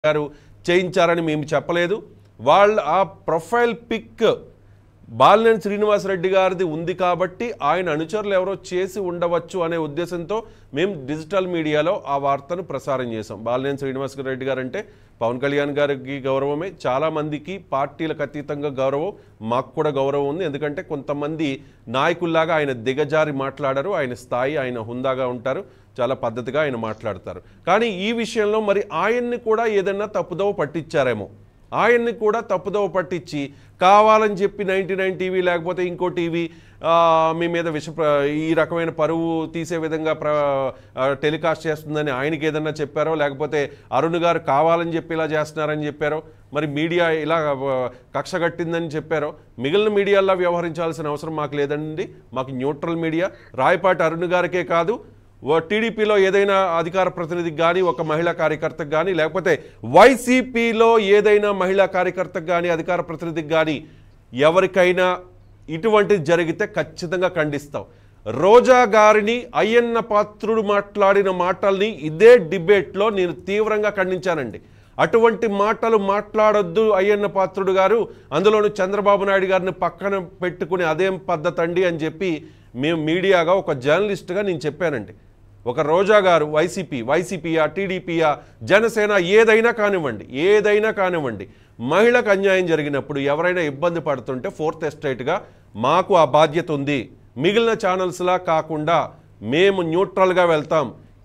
గారు చేయించారని మేము చెప్పలేదు వాళ్ళ ఆ ప్రొఫైల్ పిక్ బాలినేని శ్రీనివాసరెడ్డి గారిది ఉంది కాబట్టి ఆయన అనుచరులు ఎవరో చేసి ఉండవచ్చు అనే ఉద్దేశంతో మేము డిజిటల్ మీడియాలో ఆ వార్తను ప్రసారం చేసాం బాలినేని శ్రీనివాస్ రెడ్డి గారు అంటే పవన్ కళ్యాణ్ గారికి గౌరవమే చాలా మందికి పార్టీలకు అతీతంగా గౌరవం మాకు కూడా గౌరవం ఉంది ఎందుకంటే కొంతమంది నాయకుల్లాగా ఆయన దిగజారి మాట్లాడరు ఆయన స్థాయి ఆయన హుందాగా ఉంటారు చాలా పద్ధతిగా ఆయన మాట్లాడతారు కానీ ఈ విషయంలో మరి ఆయన్ని కూడా ఏదైనా తప్పుదోవ పట్టించారేమో ఆయన్ని కూడా తప్పుదోవ పట్టించి కావాలని చెప్పి నైంటీ నైన్ టీవీ లేకపోతే ఇంకో టీవీ ఆ, మీ మీద విష ప్ర- ఈ రకమైన పరువు తీసే విధంగా ప్ర ఆ, టెలికాస్ట్ చేస్తుందని ఆయనకి ఏదన్నా చెప్పారో లేకపోతే అరుణ్ గారు కావాలని చెప్పి ఇలా చేస్తున్నారని చెప్పారో మరి మీడియా ఇలా ఆ, కక్ష కట్టిందని చెప్పారో మిగిలిన మీడియాల్లో వ్యవహరించాల్సిన అవసరం మాకు లేదండి మాకు న్యూట్రల్ మీడియా రాయపాటి అరుణ్ గారికే కాదు ఓ టీడీపీలో ఏదైనా అధికార ప్రతినిధికి కానీ ఒక మహిళా కార్యకర్తకు కానీ లేకపోతే వైసీపీలో ఏదైనా మహిళా కార్యకర్తకు కానీ అధికార ప్రతినిధికి కానీ ఎవరికైనా ఇటువంటిది జరిగితే ఖచ్చితంగా ఖండిస్తాం రోజా గారిని అయ్యన్న పాత్రుడు మాట్లాడిన మాటల్ని ఇదే డిబేట్లో నేను తీవ్రంగా ఖండించానండి అటువంటి మాటలు మాట్లాడొద్దు అయ్యన్న పాత్రుడు గారు అందులోనూ చంద్రబాబు నాయుడు గారిని పక్కన పెట్టుకుని అదేం పద్ధతి అండి అని చెప్పి మేము మీడియాగా ఒక జర్నలిస్ట్గా నేను చెప్పానండి ఒక రోజా గారు వైసీపీ వైసీపీయా టీడీపీయా జనసేన ఏదైనా కానివ్వండి ఏదైనా కానివ్వండి మహిళకు అన్యాయం జరిగినప్పుడు ఎవరైనా ఇబ్బంది పడుతుంటే ఫోర్త్ ఎస్టేట్గా మాకు ఆ బాధ్యత ఉంది మిగిలిన ఛానల్స్లా కాకుండా మేము న్యూట్రల్గా వెళ్తాం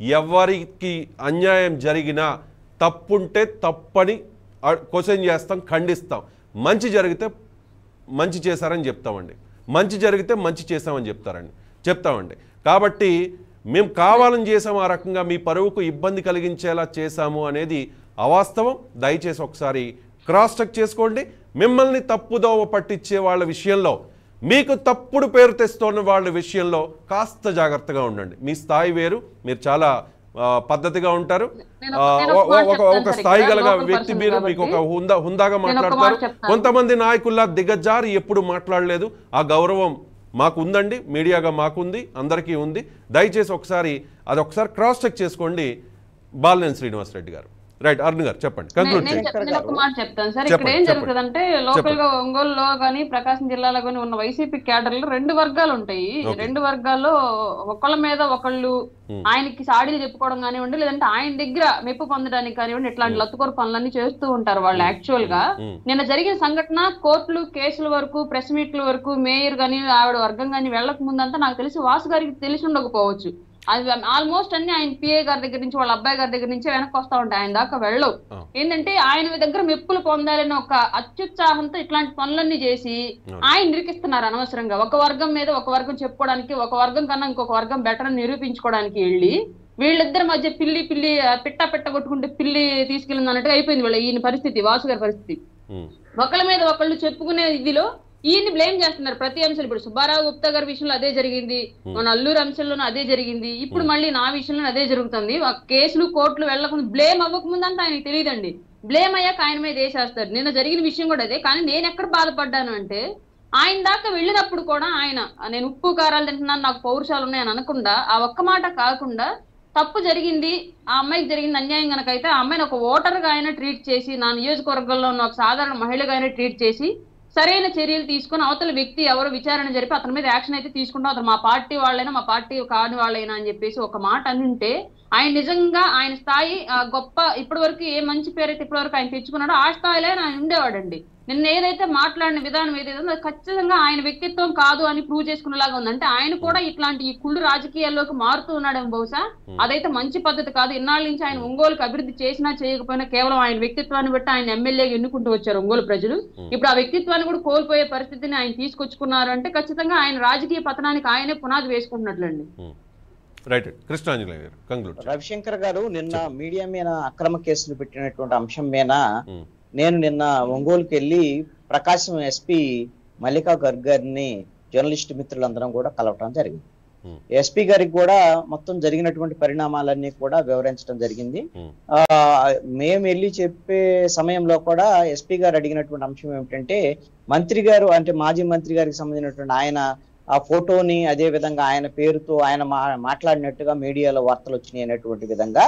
ఎవరికి అన్యాయం జరిగినా తప్పుంటే తప్పని క్వశ్చన్ చేస్తాం ఖండిస్తాం మంచి జరిగితే మంచి చేశారని చెప్తామండి మంచి జరిగితే మంచి చేశామని చెప్తారండి చెప్తామండి కాబట్టి మేము కావాలని చేసాము ఆ రకంగా మీ పరువుకు ఇబ్బంది కలిగించేలా చేశాము అనేది అవాస్తవం దయచేసి ఒకసారి క్రాస్ చెక్ చేసుకోండి మిమ్మల్ని తప్పుదోవ పట్టించే వాళ్ళ విషయంలో మీకు తప్పుడు పేరు తెస్తున్న వాళ్ళ విషయంలో కాస్త జాగ్రత్తగా ఉండండి మీ స్థాయి వేరు మీరు చాలా ఆ, పద్ధతిగా ఉంటారు నేను ఆ, ఒక- నేను ఒక ఒక- మాట ఒక- ఒక చెప్తాను స్థాయి సరిగ్గా. గల లోకల్ వ్యక్తి person మీరు మీకు ఒక కాబట్టి. హుందా హుందాగా నేను ఒక మాట మాట్లాడతారు చెప్తాను. కొంతమంది నాయకుల్లా దిగజారి ఎప్పుడు మాట్లాడలేదు ఆ గౌరవం మాకు ఉందండి మీడియాగా మాకుంది అందరికీ ఉంది దయచేసి ఒకసారి అది ఒకసారి క్రాస్ చెక్ చేసుకోండి బాలినేని శ్రీనివాసరెడ్డి గారు రైట్ అరుణ్ గారు చెప్పండి కంక్లూడ్ నేను చేయండి చెప్- నేను ఒక మాట చెప్తాను సార్ ఇక్కడ చెప్పండి, ఏం చెప్పండి. జరుగుతుందంటే లోకల్ గా ఒంగోలులో గానీ ప్రకాశం జిల్లాలో గానీ ఉన్న వైసీపీ క్యాడర్లు రెండు వర్గాలు ఉంటాయి Okay. రెండు వర్గాల్లో ఒకళ్ళ మీద ఒకళ్ళు Hmm. ఆయనకి సాడీలు చెప్పుకోవడం కానివ్వండి లేదంటే ఆయన దగ్గర మెప్పు పొందడానికి కానివ్వండి ఇట్లాంటి లత్తుకోరు పనులన్నీ చేస్తూ ఉంటారు వాళ్ళు యాక్చువల్ గా ఉమ్, నిన్న జరిగిన సంఘటన కోర్టులు కేసుల వరకు ప్రెస్ మీట్ల వరకు మేయర్ గాని ఆవిడ వర్గం గాని వెళ్ళక ముందంతా నాకు తెలిసి వాసు గారికి తెలిసి ఉండకపోవచ్చు అది ఆల్మోస్ట్ అన్ని ఆయన పిఏ గారి దగ్గర నుంచి వాళ్ళ అబ్బాయి గారి దగ్గర నుంచి వెనక్కి వస్తా ఉంటాయి ఆయన దాకా వెళ్ళవు ఆ. ఏంటంటే ఆయన దగ్గర మెప్పులు పొందాలని ఒక అత్యుత్సాహంతో ఇట్లాంటి పనులన్నీ చేసి అవును. ఆయన నిరికిస్తున్నారు అనవసరంగా ఒక వర్గం మీద ఒక వర్గం చెప్పుకోవడానికి ఒక వర్గం కన్నా ఇంకొక వర్గం బెటర్ అని నిరూపించుకోవడానికి వెళ్ళి వీళ్ళిద్దరి మధ్య పిల్లి పిల్లి ఆ, పిట్ట పెట్ట కొట్టుకుంటే పిల్లి తీసుకెళ్ళింది అన్నట్టుగా అయిపోయింది వీళ్ళ ఈయన పరిస్థితి వాసు గారి పరిస్థితి ఉమ్, ఒకళ్ళ మీద ఒకళ్ళు చెప్పుకునే ఇదిలో ఈయన్ని బ్లేమ్ చేస్తున్నారు ప్రతి అంశాలు ఇప్పుడు సుబ్బారావు గుప్తా గారి విషయంలో అదే జరిగింది మన అల్లూరు అంశంలోనూ అదే జరిగింది ఇప్పుడు మళ్ళీ నా విషయంలో అదే జరుగుతుంది ఆ కేసులు కోర్టులు వెళ్ళకుండా బ్లేమ్ అవ్వకముందంతా ఆయనకి తెలియదండి బ్లేమ్ అయ్యాక ఆయన మీద వేసేస్తారు నిన్న జరిగిన విషయం కూడా అదే కానీ నేను ఎక్కడ బాధపడ్డాను అంటే ఆయన దాకా వెళ్ళినప్పుడు కూడా ఆయన నేను ఉప్పు కారాలు తింటున్నాను నాకు పౌరుషాలు ఉన్నాయని అనకుండా ఆ ఒక్క మాట కాకుండా తప్పు జరిగింది ఆ అమ్మాయికి జరిగింది అన్యాయం కనుక అయితే ఆ అమ్మాయిని ఒక ఓటర్ గా అయినా ట్రీట్ చేసి నా నియోజకవర్గంలో ఉన్న ఒక సాధారణ మహిళగా అయినా ట్రీట్ చేసి సరైన చర్యలు తీసుకుని అవతల వ్యక్తి ఎవరు విచారణ జరిపి అతని మీద యాక్షన్ అయితే తీసుకుంటాం అతను మా పార్టీ వాళ్ళైనా మా పార్టీ కాని వాళ్ళైనా అని చెప్పేసి ఒక మాట అనుంటే ఆయన నిజంగా ఆయన స్థాయి ఆ, గొప్ప ఇప్పటి వరకు ఏ మంచి పేరు అయితే ఇప్పటి వరకు ఆయన తెచ్చుకున్నాడో ఆ స్థాయిలో ఆయన ఉండేవాడండి నిన్న ఏదైతే మాట్లాడిన విధానం ఏదైతే ఉందో అది ఖచ్చితంగా ఆయన వ్యక్తిత్వం కాదు అని ప్రూవ్ చేసుకునేలాగా ఉంది అంటే ఆయన కూడా ఇట్లాంటి ఈ కుళ్ళు రాజకీయాల్లోకి మారుతూ ఉన్నాడేమో బహుశా అదైతే మంచి పద్ధతి కాదు ఇన్నాళ్ళ నుంచి ఆయన ఒంగోలుకి అభివృద్ధి చేసినా చేయకపోయినా కేవలం ఆయన వ్యక్తిత్వాన్ని బట్టి ఆయన ఎమ్మెల్యేగా ఎన్నుకుంటూ వచ్చారు ఒంగోలు ప్రజలు ఇప్పుడు ఆ వ్యక్తిత్వాన్ని కూడా కోల్పోయే పరిస్థితిని ఆయన తీసుకొచ్చుకున్నారు అంటే ఖచ్చితంగా ఆయన రాజకీయ పతనానికి ఆయనే పునాది వేసుకుంటున్నట్లండి ఉమ్. రైట్ కృష్ణాంజలి గారు కంక్లూడ్ చేయండి. రవిశంకర్ గారు నిన్న మీడియా మీద అక్రమ కేసులు పెట్టినటువంటి అంశం మీద ఉమ్, నేను నిన్న ఒంగోలుకి వెళ్ళి ప్రకాశం ఎస్పీ మల్లికా గర్గ్ గారిని జర్నలిస్ట్ మిత్రులందరం కూడా కలవటం జరిగింది ఉమ్, ఎస్పీ గారికి కూడా మొత్తం జరిగినటువంటి పరిణామాలన్నీ కూడా వివరించడం జరిగింది ఉమ్, ఆ మేము వెళ్ళి చెప్పే సమయంలో కూడా ఎస్పీ గారు అడిగినటువంటి అంశం ఏమిటంటే మంత్రి గారు అంటే మాజీ మంత్రి గారికి సంబంధించినటువంటి ఆయన ఆ ఫోటోని అదే విధంగా ఆయన పేరుతో ఆయన మా మాట్లాడినట్టుగా మీడియాలో వార్తలు వచ్చినాయి అనేటువంటి విధంగా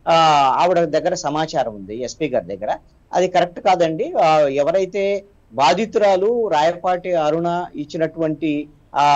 ఆ, ఆవిడ దగ్గర సమాచారం ఉంది ఎస్పీ గారి దగ్గర అది కరెక్ట్ కాదండి ఆ, ఎవరైతే బాధితురాలు రాయపాటి అరుణ ఇచ్చినటువంటి ఆ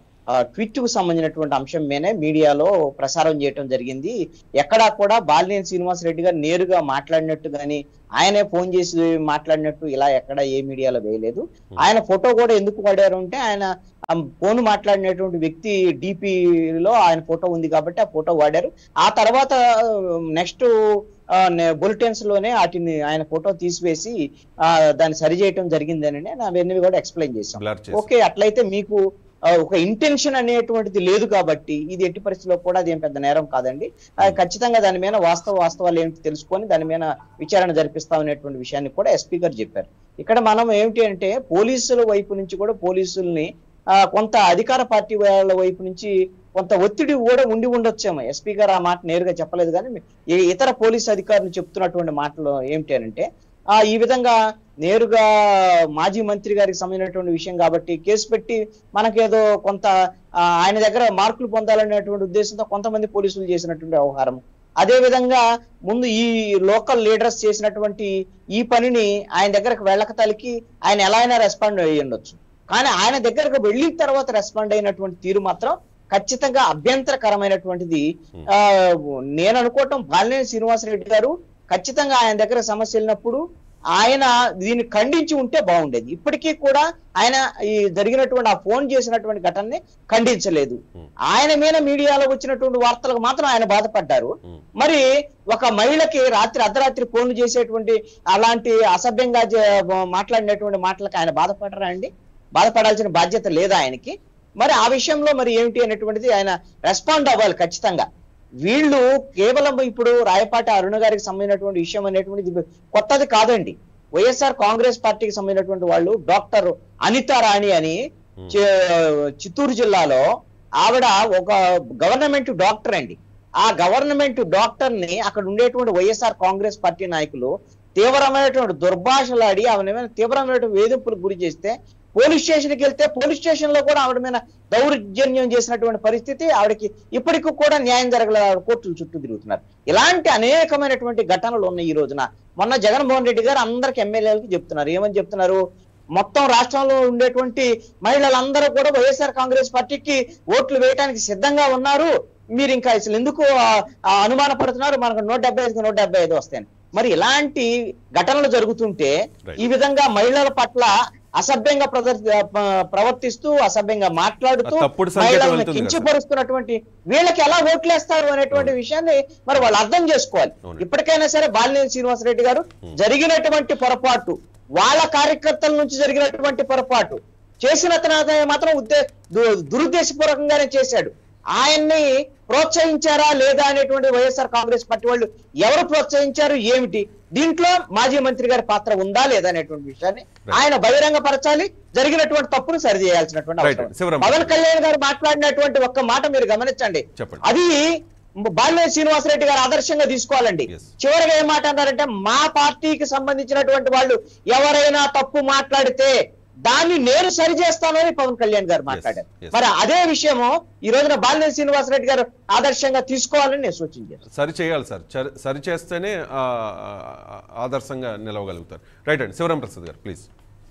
ట్వీట్ కు సంబంధించినటువంటి అంశం మీదే మీడియాలో ప్రసారం చేయటం జరిగింది ఎక్కడా కూడా బాలినేని శ్రీనివాస్ రెడ్డి గారు నేరుగా మాట్లాడినట్టు కానీ ఆయనే ఫోన్ చేసి మాట్లాడినట్టు ఇలా ఎక్కడ ఏ మీడియాలో వేయలేదు ఆయన ఫోటో కూడా ఎందుకు వాడారు అంటే ఆయన ఆ ఫోన్ మాట్లాడినటువంటి వ్యక్తి డిపిలో ఆయన ఫోటో ఉంది కాబట్టి ఆ ఫోటో వాడారు ఆ తర్వాత నెక్స్ట్ బులెటిన్స్ లోనే వాటిని ఆయన ఫోటో తీసివేసి ఆ, దాన్ని సరి చేయటం జరిగిందని నేను అవన్నీ కూడా ఎక్స్ప్లెయిన్ చేశాం బ్లర్ చేసి ఓకే అట్లయితే మీకు ఆ, ఒక ఇంటెన్షన్ అనేటువంటిది లేదు కాబట్టి ఇది ఎట్టి పరిస్థితిలో కూడా అది ఏం పెద్ద నేరం కాదండి ఆ, ఖచ్చితంగా దాని మీద వాస్తవ వాస్తవాలు ఏమిటి తెలుసుకొని దాని మీద విచారణ జరిపిస్తాం అనేటువంటి విషయాన్ని కూడా ఎస్పీ గారు చెప్పారు ఇక్కడ మనం ఏమిటి అంటే పోలీసుల వైపు నుంచి కూడా పోలీసుల్ని ఆ, కొంత అధికార పార్టీ వాళ్ళ వైపు నుంచి కొంత ఒత్తిడి కూడా ఉండి ఉండొచ్చేమో ఎస్పీ గారు ఆ మాట నేరుగా చెప్పలేదు కానీ ఈ ఇతర పోలీస్ అధికారులు చెప్తున్నటువంటి మాటలు ఏమిటి అంటే ఆ ఈ విధంగా నేరుగా మాజీ మంత్రి గారికి సంబంధించినటువంటి విషయం కాబట్టి కేసు పెట్టి మనకేదో కొంత ఆ, ఆయన దగ్గర మార్కులు పొందాలనేటువంటి ఉద్దేశంతో కొంతమంది పోలీసులు చేసినటువంటి వ్యవహారం అదే విధంగా ముందు ఈ లోకల్ లీడర్స్ చేసినటువంటి ఈ పనిని ఆయన దగ్గరకు వెళ్ళక తలికి ఆయన ఎలా అయినా రెస్పాండ్ అయ్యి ఉండొచ్చు కానీ ఆయన దగ్గరకు వెళ్ళిన తర్వాత రెస్పాండ్ అయినటువంటి తీరు మాత్రం ఖచ్చితంగా అభ్యంతరకరమైనటువంటిది ఆ, నేను అనుకోవటం బాలినేని శ్రీనివాసరెడ్డి గారు ఖచ్చితంగా ఆయన దగ్గర సమస్య వెళ్ళినప్పుడు ఆయన దీన్ని ఖండించి ఉంటే బాగుండేది ఇప్పటికీ కూడా ఆయన ఈ జరిగినటువంటి ఆ ఫోన్ చేసినటువంటి ఘటనని ఖండించలేదు ఆయన మీద మీడియాలో వచ్చినటువంటి వార్తలకు మాత్రం ఆయన బాధపడ్డారు ఉమ్. మరి ఒక మహిళకి రాత్రి అర్ధరాత్రి ఫోన్లు చేసేటువంటి అలాంటి అసభ్యంగా జ- మాట్లాడినటువంటి మాటలకు ఆయన బాధపడరా అండి బాధపడాల్సిన బాధ్యత లేదా ఆయనకి మరి ఆ విషయంలో మరి ఏమిటి అనేటువంటిది ఆయన రెస్పాండ్ అవ్వాలి ఖచ్చితంగా వీళ్ళు కేవలం ఇప్పుడు రాయపాటి అరుణ గారికి సంబంధించినటువంటి విషయం అనేటువంటిది కొత్తది కాదండి వైఎస్ఆర్ కాంగ్రెస్ పార్టీకి సంబంధించినటువంటి వాళ్ళు డాక్టర్ అనితా రాణి అని చి- చిత్తూరు జిల్లాలో ఆవిడ ఒక గవర్నమెంట్ డాక్టర్ అండి ఆ గవర్నమెంట్ డాక్టర్ ని అక్కడ ఉండేటువంటి వైఎస్ఆర్ కాంగ్రెస్ పార్టీ నాయకులు తీవ్రమైనటువంటి దుర్భాషలాడి ఆవిడ మీద తీవ్రమైనటువంటి వేధింపులకు గురి చేస్తే పోలీస్ స్టేషన్కి వెళ్తే పోలీస్ స్టేషన్ లో కూడా ఆవిడ మీద దౌర్జన్యం చేసినటువంటి పరిస్థితి ఆవిడకి ఇప్పటికీ కూడా న్యాయం జరగల ఆవిడ కోర్టుల చుట్టూ తిరుగుతున్నారు ఇలాంటి అనేకమైనటువంటి ఘటనలు ఉన్నాయి ఈ రోజున మొన్న జగన్మోహన్ రెడ్డి గారు అందరికి ఎమ్మెల్యేలకు చెప్తున్నారు ఏమని చెప్తున్నారు మొత్తం రాష్ట్రంలో ఉండేటువంటి మహిళలందరూ కూడా వైఎస్ఆర్ కాంగ్రెస్ పార్టీకి ఓట్లు వేయడానికి సిద్ధంగా ఉన్నారు మీరు ఇంకా అసలు ఎందుకు ఆ- ఆ అనుమానపడుతున్నారు మనకు నూట డెబ్బై ఐదుకి నూట డెబ్బై ఐదు వస్తాయని మరి ఇలాంటి ఘటనలు జరుగుతుంటే Right. ఈ విధంగా మహిళల పట్ల అసభ్యంగా ప్రదర్ ప- ప్రవర్తిస్తూ అసభ్యంగా మాట్లాడుతూ ఆ తప్పుడు సంకేతం మహిళలను వెళ్తుంది కదా. కించపరుస్తున్నటువంటి వీళ్ళకి ఎలా ఓట్లేస్తారు అనేటువంటి విషయాన్ని మరి వాళ్ళు అర్థం చేసుకోవాలి అవును. ఇప్పటికైనా సరే బాలినేని శ్రీనివాసరెడ్డి గారు జరిగినటువంటి పొరపాటు వాళ్ళ కార్యకర్తల నుంచి జరిగినటువంటి పొరపాటు చేసిన అతను మాత్రం ఉద్దే దు- దురుద్దేశపూర్వకంగానే చేశాడు ఆయన్ని ప్రోత్సహించారా లేదా అనేటువంటి వైఎస్ఆర్ కాంగ్రెస్ పార్టీ వాళ్ళు ఎవరు ప్రోత్సహించారు ఏమిటి దీంట్లో మాజీ మంత్రి గారి పాత్ర ఉందా లేదా అనేటువంటి విషయాన్ని ఆయన బహిరంగ పరచాలి జరిగినటువంటి తప్పును సరిచేయాల్సినటువంటి Right. అవసరం శివరాం. పవన్ కళ్యాణ్ గారు మాట్లాడినటువంటి ఒక్క మాట మీరు గమనించండి చెప్పండి. అది బాలినేని శ్రీనివాసరెడ్డి గారు ఆదర్శంగా తీసుకోవాలండి Yes. చివరిగా ఏం మాట అన్నారంటే మా పార్టీకి సంబంధించినటువంటి వాళ్ళు ఎవరైనా తప్పు మాట్లాడితే దాన్ని నేను సరి చేస్తానని పవన్ కళ్యాణ్ గారు మాట్లాడారు yes. మరి అదే విషయము ఈ రోజున బాలినేని శ్రీనివాసరెడ్డి గారు ఆదర్శంగా తీసుకోవాలని నేను సూచించాను సరి చేయాలి సార్ చరి- సరి చేస్తేనే ఆ, ఆ, ఆదర్శంగా నిలవగలుగుతారు రైట్ అండి శివరాం ప్రసాద్ గారు ప్లీజ్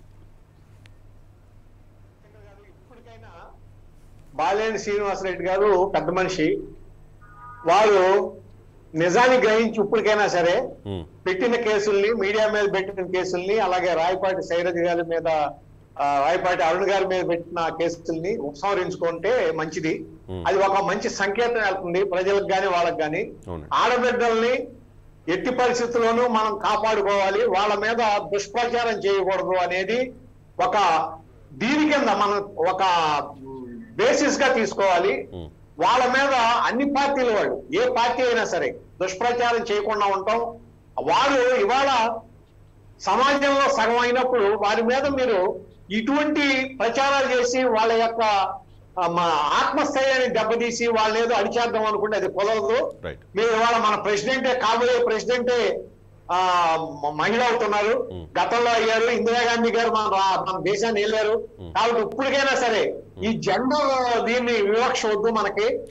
బాలేని శ్రీనివాసరెడ్డి గారు పెద్ద మనిషి వారు నిజాన్ని గ్రహించి ఇప్పటికైనా సరే ఉమ్, పెట్టిన కేసుల్ని మీడియా మీద పెట్టిన కేసుల్ని అలాగే రాయపాటి శైలజ గారి మీద ఆ, రాయపాటి అరుణ్ గారి మీద పెట్టిన కేసుల్ని ఉపసంహరించుకుంటే మంచిది Hmm. అది ఒక మంచి సంకేతం వెళ్తుంది ప్రజలకు గాని వాళ్ళకి గాని అవునండి ఆడబిడ్డల్ని ఎట్టి పరిస్థితుల్లోనూ మనం కాపాడుకోవాలి వాళ్ళ మీద దుష్ప్రచారం చేయకూడదు అనేది ఒక దీని కింద మనం ఒక బేసిస్ గా తీసుకోవాలి ఉమ్, వాళ్ళ మీద అన్ని పార్టీల వాళ్ళు ఏ పార్టీ అయినా సరే దుష్ప్రచారం చేయకుండా ఉంటాం వారు ఇవాళ సమాజంలో సగం అయినప్పుడు వారి మీద మీరు ఇటువంటి ప్రచారాలు చేసి వాళ్ళ యొక్క ఆ, మా ఆత్మస్థైర్యాన్ని దెబ్బతీసి వాళ్ళు ఏదో అడిచేద్దాం అనుకుంటే అది కుదరదు రైట్ మీరు ఇవాళ మన ప్రెసిడెంటే కాబోయే ప్రెసిడెంటే ఆ మ- మహిళ అవుతున్నారు Mm. గతంలో అయ్యారు ఇందిరాగాంధీ గారు మన రా- మన దేశాన్ని వెళ్ళారు Mm. కాబట్టి ఇప్పటికైనా సరే ఈ జెండర్ దీన్ని వివక్ష వద్దు మనకి ఎస్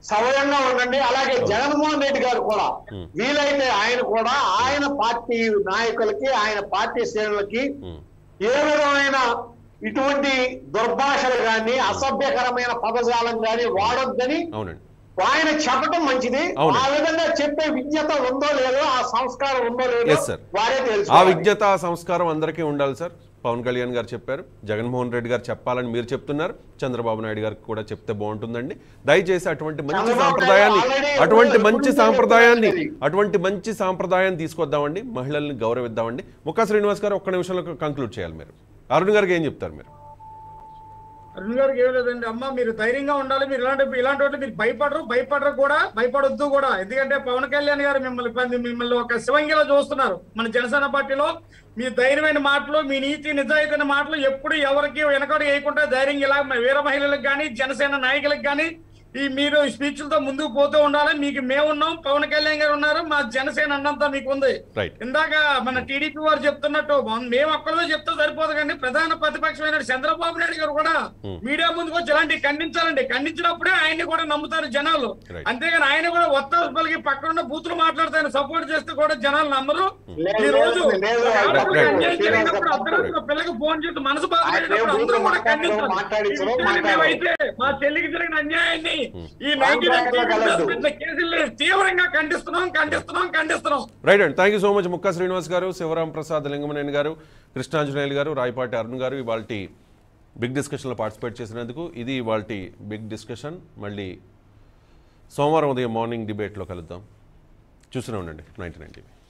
సవయంగా ఉండండి అలాగే జగన్మోహన్ రెడ్డి గారు కూడా వీలైతే ఆయన కూడా ఆయన పార్టీ నాయకులకి ఆయన పార్టీ శ్రేణులకి ఉమ్. ఏ విధమైన ఇటువంటి దుర్భాషలు గాని అసభ్యకరమైన పదజాలం గాని వాడొద్దని అవునండి ఆయన చెప్పడం మంచిది అవును. ఆ విధంగా చెప్పే విజ్ఞత ఉందో లేదో ఆ సంస్కారం ఉందో లేదో Yes, sir. వారే ఆ తెలుసు విజ్ఞత ఆ సంస్కారం అందరికీ ఉండాలి సార్ పవన్ కళ్యాణ్ గారు చెప్పారు జగన్మోహన్ రెడ్డి గారు చెప్పాలని మీరు చెప్తున్నారు చంద్రబాబు నాయుడు గారికి కూడా చెప్తే బాగుంటుందండి దయచేసి అటువంటి మంచి చంద్రబాబు సాంప్రదాయాన్ని నాయుడు already అటువంటి ఎప్పుడు మంచి ఎప్పుడు సాంప్రదాయాన్ని చెప్పారు. అటువంటి మంచి సాంప్రదాయాన్ని తీసుకొద్దామండి మహిళల్ని గౌరవిద్దామండి ముక్కా శ్రీనివాస్ గారు ఒక్క నిమిషంలో కంక్లూడ్ చేయాలి మీరు అరుణ్ గారికి ఏం చెప్తారు మీరు అరుణ్ గారికి ఏం లేదండి అమ్మ మీరు ధైర్యంగా ఉండాలి మీరు ఇలాంటి ఇలాంటి వాటిని మీరు భయపడరు భయపడరు కూడా భయపడొద్దు కూడా ఎందుకంటే పవన్ కళ్యాణ్ గారు మిమ్మల్ని ప- మిమ్మల్ని ఒక శివంగిలో చూస్తున్నారు మన జనసేన పార్టీలో మీ ధైర్యమైన మాటలు మీ నీతి నిజాయితీన మాటలు ఎప్పుడు ఎవరికి వెనకడు వేయకుండా ధైర్యంగా ఇలా వీర మహిళలకు కానీ జనసేన నాయకులకు కానీ ఈ మీరు స్పీచ్లతో ముందుకు పోతూ ఉండాలి మీకు మేమున్నాం పవన్ కళ్యాణ్ గారు ఉన్నారు మా జనసేన అన్నంతా మీకు ఉంది రైట్ ఇందాక మన టీడీపీ వారు చెప్తున్నట్టు మన- మేము ఒక్కరితో చెప్తే సరిపోదు కానీ ప్రధాన ప్రతిపక్షమైన చంద్రబాబు నాయుడు గారు కూడా Hmm. మీడియా ముందుకు వచ్చి ఇలాంటి ఖండించాలండి ఖండించినప్పుడే ఆయన్ని కూడా నమ్ముతారు జనాలు Right. అంతేగాని ఆయన కూడా ఒత్తాసు పలికి పక్కన బూతులు మాట్లాడితే ఆయన సపోర్ట్ చేస్తే కూడా జనాలు నమ్మరు లేదు, ఈ రోజు లేదు, లేదు, ఒక ఆడపిల్లకి right. అన్యాయం Right. జరిగినప్పుడు Right. అర్ధరాత్రి పిల్లకి ఫోన్ చేసి మనసు బాధపడేటప్పుడు ఆయన అందరూ కూడా మాట్లాడరు, ఖండించారు మాట్లాడించరు, ఈ విషయాన్ని మాట్లాడరు. మేమైతే మా చెల్లికి జరిగిన అన్యాయాన్ని ఈ కాంట్రాక్ట్లో కలదు. నైన్టీ కేసులు తీవ్రంగా ఖండిస్తున్నాం ఖండిస్తున్నాం ఖండిస్తున్నాం రైట్ అండి thank you so much Mukka Srinivas గారు శివరాం ప్రసాద్ లింగమనేని గారు కృష్ణాంజనేయులు గారు రాయపాటి అరుణ్ గారు ఇవాళ బిగ్ డిస్కషన్లో పార్టిసిపేట్ చేసినందుకు ఇది ఇవాళ బిగ్ డిస్కషన్ మళ్ళీ సోమవారం ఉదయం మార్నింగ్ డిబేట్లో కలుద్దాం చూస్తూనే ఉండండి నైన్టీ నైన్ టీవీ